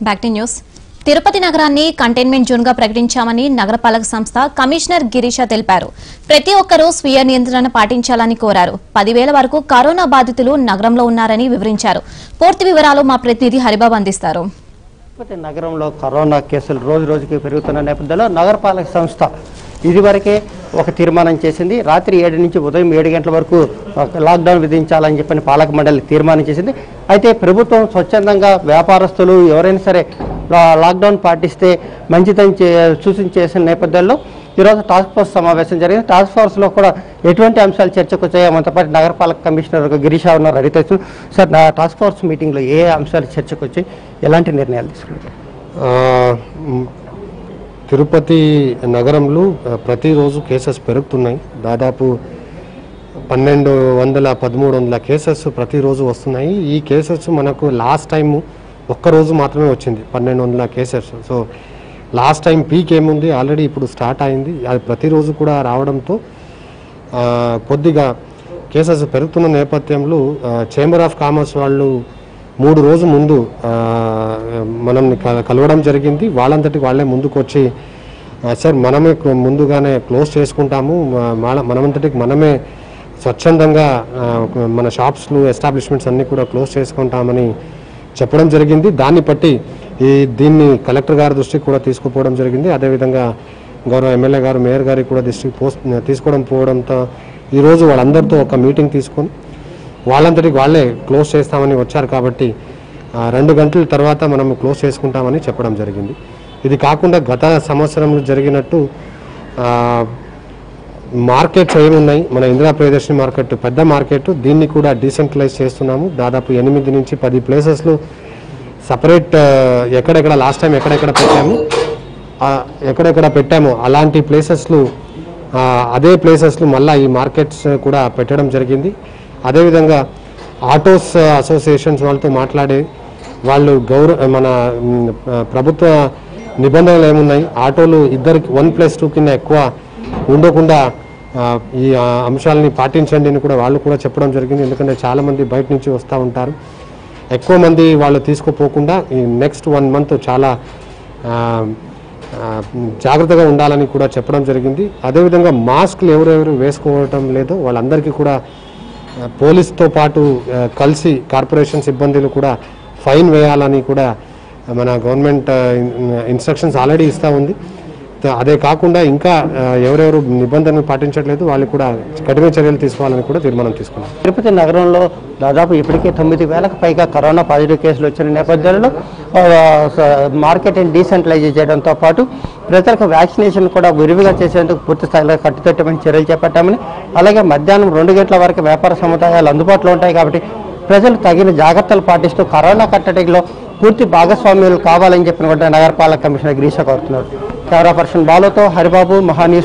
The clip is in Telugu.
బ్యాక్ టు న్యూస్ తిరుపతి నగరాన్ని కంటైన్మెంట్ జోన్ గా ప్రకటించామని నగరపాలక సంస్థ కమిషనర్ గిరీష తెలిపారు ప్రతి ఒక్కరూ స్వీయ నియంత్రణ పాటించాలని కోరారు పదివేల వరకు కరోనా బాధితులు నగరంలో ఉన్నారని వివరించారు పూర్తి వివరాలు మా ప్రతినిధి హరిబాబు అందిస్తారు తిరుపతి నగరంలో కరోనా కేసులు రోజు రోజుకి పెరుగుతున్న నేపథ్యంలో నగరపాలక సంస్థ ఇదివరకే ఒక తీర్మానం చేసింది రాత్రి ఏడు నుంచి ఉదయం ఏడు గంటల వరకు ఒక లాక్డౌన్ విధించాలని చెప్పని పాలక మండలి తీర్మానం చేసింది అయితే ప్రభుత్వం స్వచ్ఛందంగా వ్యాపారస్తులు ఎవరైనా సరే లా- లాక్డౌన్ పాటిస్తే మంచిదని చే- సూచించేసిన నేపథ్యంలో ఈరోజు టాస్క్ ఫోర్స్ సమావేశం జరిగింది టాస్క్ ఫోర్స్లో కూడా ఎటువంటి అంశాలు చర్చకు వచ్చాయో మనతో పాటు నగరపాలక కమిషనర్ గిరీష ఉన్నారు అడిగితే సార్ నా టాస్క్ ఫోర్స్ మీటింగ్లో ఏ అంశాలు చర్చకు వచ్చాయి ఎలాంటి నిర్ణయాలు తీసుకుంటారు ఆ, మ్, తిరుపతి నగరంలో ఆ, ప్రతిరోజు కేసెస్ పెరుగుతున్నాయి దాదాపు పన్నెండు వందల పదమూడు వందల కేసెస్ ప్రతిరోజు వస్తున్నాయి ఈ కేసెస్ మనకు లాస్ట్ టైం ఒక్కరోజు మాత్రమే వచ్చింది పన్నెండు వందల cases so last time peak ఏముంది ఆల్రెడీ ఇప్పుడు స్టార్ట్ అయింది అది ప్రతిరోజు కూడా రావడంతో ఆ, కొద్దిగా కేసెస్ పెరుగుతున్న నేపథ్యంలో చేంబర్ ఆఫ్ కామర్స్ వాళ్ళు మూడు రోజు ముందు ఆ, మనం కలవడం జరిగింది వాళ్ళంతటి వాళ్ళే ముందుకు వచ్చి ఆ, సార్ మనమే క్లో- ముందుగానే క్లోజ్ చేసుకుంటాము మ- మన- మనమంతటికి మనమే స్వచ్ఛందంగా ఆ, మన షాప్స్లు ఎస్టాబ్లిష్మెంట్స్ అన్నీ కూడా క్లోజ్ చేసుకుంటామని చెప్పడం జరిగింది దాన్ని బట్టి ఈ దీన్ని కలెక్టర్ గారి దృష్టికి కూడా తీసుకుపోవడం జరిగింది అదేవిధంగా గౌరవ ఎమ్మెల్యే గారు మేయర్ గారికి కూడా దృష్టికి పోస్ట్ తీసుకోవడం పోవడంతో ఈరోజు వాళ్ళందరితో ఒక మీటింగ్ తీసుకొని వాళ్ళంతటికి వాళ్ళే క్లోజ్ చేస్తామని వచ్చారు కాబట్టి ఆ, రెండు గంటల తర్వాత మనం క్లోజ్ చేసుకుంటామని చెప్పడం జరిగింది ఇది కాకుండా గత సంవత్సరంలో జరిగినట్టు ఆ, మార్కెట్స్ ఏమున్నాయి మన ఇందిరా ప్రియదర్శిని మార్కెట్ పెద్ద మార్కెట్ దీన్ని కూడా డీసెంట్రలైజ్ చేస్తున్నాము దాదాపు ఎనిమిది నుంచి పది ప్లేసెస్లో సపరేట్ ఎక్కడెక్కడ లాస్ట్ టైం ఎక్కడెక్కడ పెట్టాము ఆ, ఎక్కడెక్కడ పెట్టామో అలాంటి ప్లేసెస్లు అదే ప్లేసెస్లో మళ్ళీ ఈ మార్కెట్స్ కూడా పెట్టడం జరిగింది అదేవిధంగా ఆటోస్ అసోసియేషన్స్ వాళ్ళతో మాట్లాడి వాళ్ళు గౌరవ మన మ్, ప్రభుత్వ నిబంధనలు ఏమున్నాయి ఆటోలు ఇద్దరికి వన్ ప్లస్ టూ కింద ఎక్కువ ఉండకుండా ఆ, ఈ ఆ, అంశాలని పాటించండి అని కూడా వాళ్ళు కూడా చెప్పడం జరిగింది ఎందుకంటే చాలామంది బయట నుంచి వస్తూ ఉంటారు ఎక్కువ మంది వాళ్ళు తీసుకుపోకుండా ఈ నెక్స్ట్ వన్ మంత్ చాలా ఆ, ఆ, జాగ్రత్తగా ఉండాలని కూడా చెప్పడం జరిగింది అదేవిధంగా మాస్క్లు ఎవరెవరు వేసుకోవటం లేదో వాళ్ళందరికీ కూడా ఆ, పోలీస్తో పాటు ఆ, కలిసి కార్పొరేషన్ సిబ్బందులు కూడా ఫైన్ వేయాలని కూడా మన గవర్నమెంట్ ఆ, ఇన్- ఇన్స్ట్రక్షన్స్ ఆల్రెడీ ఇస్తూ ఉంది త- అదే కాకుండా ఇంకా ఆ, ఎవరెవరు నిబంధనలు పాటించట్లేదు వాళ్ళు కూడా కఠిన చర్యలు తీసుకోవాలని కూడా తీర్మానం తీసుకున్నాం తిరుపతి నగరంలో దాదాపు ఇప్పటికే తొమ్మిది వేలకు పైగా కరోనా పాజిటివ్ కేసులు వచ్చిన నేపథ్యంలో ఆ, స- మార్కెట్ని డీసెంట్రలైజ్ చేయడంతో పాటు ప్రజలకు వ్యాక్సినేషన్ కూడా విరివిగా చేసేందుకు పూర్తి స్థాయిలో కట్టుదిట్టమైన చర్యలు చేపట్టామని అలాగే మధ్యాహ్నం రెండు గంటల వరకు వ్యాపార సముదాయాలు అందుబాటులో ఉంటాయి కాబట్టి ప్రజలు తగిన జాగ్రత్తలు పాటిస్తూ కరోనా కట్టడిలో పూర్తి భాగస్వామ్యులు కావాలని చెప్పిన కూడా నగరపాలక కమిషనర్ గిరీష కోరుతున్నారు కెమెరా పర్సన్ బాలుతో హరిబాబు మహాన్యూస్